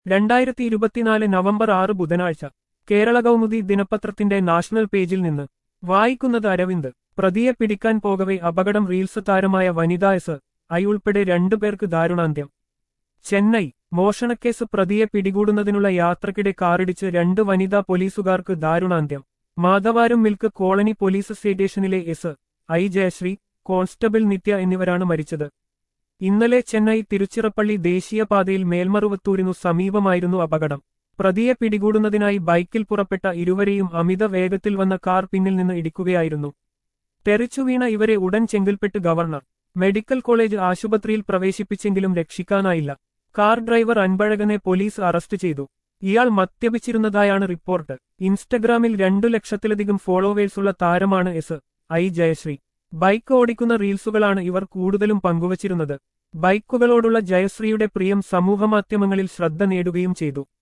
രണ്ടായിരത്തി ഇരുപത്തിനാല് നവംബർ ആറ് ബുധനാഴ്ച കേരള കൗമുദി ദിനപത്രത്തിന്റെ നാഷണൽ പേജിൽ നിന്ന് വായിക്കുന്നത് അരവിന്ദ് പ്രതിയെ പിടിക്കാൻ പോകവെ അപകടം റീൽസ് താരമായ വനിതാ എസ് ഐ ഉൾപ്പെടെ രണ്ടുപേർക്ക് ദാരുണാന്ത്യം ചെന്നൈ മോഷണക്കേസ് പ്രതിയെ പിടികൂടുന്നതിനുള്ള യാത്രക്കിടെ കാറിടിച്ച് രണ്ട് വനിതാ പോലീസുകാർക്ക് ദാരുണാന്ത്യം മാധവാരം മിൽക്ക് കോളനി പോലീസ് സ്റ്റേഷനിലെ S I Jayashree constable Nithya എന്നിവരാണ് മരിച്ചത് ഇന്നലെ ചെന്നൈ തിരുച്ചിറപ്പള്ളി ദേശീയപാതയിൽ മേൽമറുവത്തൂരിനു സമീപമായിരുന്നു അപകടം പ്രതിയെ പിടികൂടുന്നതിനായി ബൈക്കിൽ പുറപ്പെട്ട ഇരുവരെയും അമിത വേഗത്തിൽ വന്ന കാർ പിന്നിൽ നിന്ന് ഇടിക്കുകയായിരുന്നു തെറിച്ചുവീണ ഇവരെ ഉടൻ ചെങ്കിൽപ്പെട്ട് ഗവർണർ മെഡിക്കൽ കോളേജ് ആശുപത്രിയിൽ പ്രവേശിപ്പിച്ചെങ്കിലും രക്ഷിക്കാനായില്ല കാർ ഡ്രൈവർ അൻപഴകനെ പോലീസ് അറസ്റ്റ് ചെയ്തു ഇയാൾ മദ്യപിച്ചിരുന്നതായാണ് റിപ്പോർട്ട് ഇൻസ്റ്റഗ്രാമിൽ രണ്ടു ലക്ഷത്തിലധികം ഫോളോവേഴ്സുള്ള താരമാണ് എസ് ഐ ജയശ്രീ ബൈക്ക് ഓടിക്കുന്ന റീൽസുകളാണ് ഇവർ കൂടുതലും പങ്കുവച്ചിരുന്നത് ബൈക്കുകളോടുള്ള ജയശ്രീയുടെ പ്രിയം സമൂഹമാധ്യമങ്ങളിൽ ശ്രദ്ധ നേടുകയും ചെയ്തു